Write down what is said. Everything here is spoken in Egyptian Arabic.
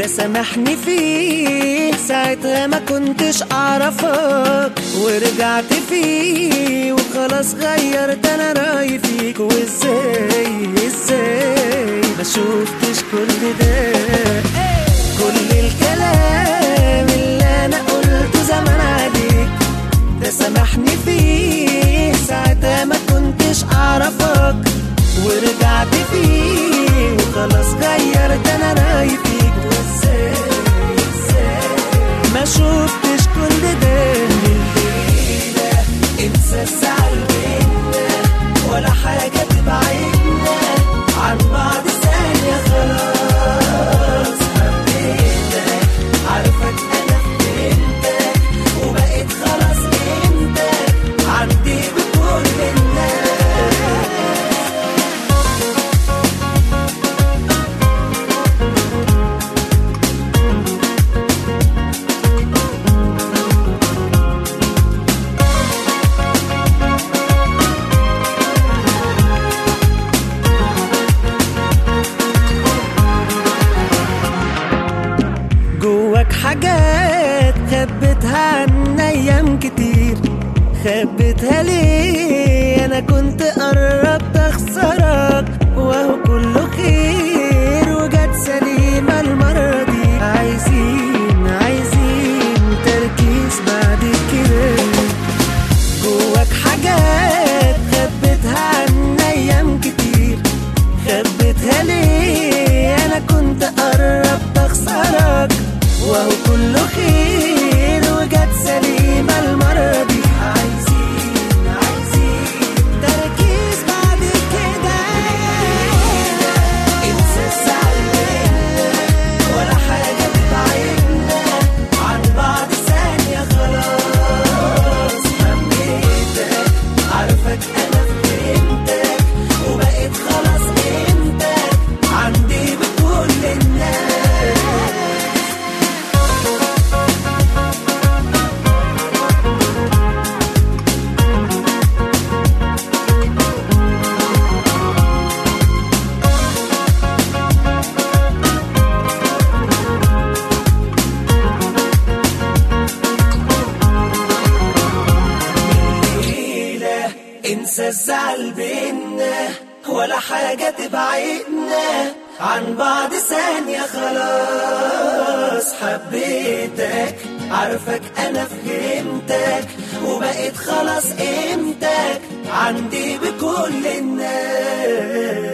سامحني فيه ساعتها ما كنتش اعرفك ورجعت فيه وخلاص غيرت انا رايي فيك وازاي ازاي ما شفتش كل ده كل الكلام اللي انا قلته زمان عليك ده سامحني فيه ساعتها ما كنتش اعرفك ورجعت فيه وخلاص غيرت انا رايي فيك وازاي ازاي ما شفتش كل ده الليلة انسى الزعل بينا ولا حاجة تبعدنا عن بعض ثانية خلاص حبيتك عارفك انا فهمتك وبقيت خلاص قيمتك عندي بكل الناس جواك حاجات خبيتها عن ايام كتير خبيتها ليه انا كنت قربت اخسرك وهو كله خير وجت سليمة المرة دي عايزين عايزين تركيز بعد كده جواك حاجات خبيتها عن ايام كتير خبيتها ليه انا كنت قربت اخسرك وهو كله خير وجت سليمة المرة دي عايزين عايزين تركيز بعد كده انسى الزعل بينا ولا حاجة تبعدنا عن بعض ثانية خلاص حبيتك عارفك انا فهمتك وبقيت خلاص قيمتك عندي بكل الناس ليلة انسى الزعل بينا ولا حاجة تبعدنا عن بعض ثانية خلاص حبيتك عارفك انا فهمتك وبقيت خلاص قيمتك عندي بكل الناس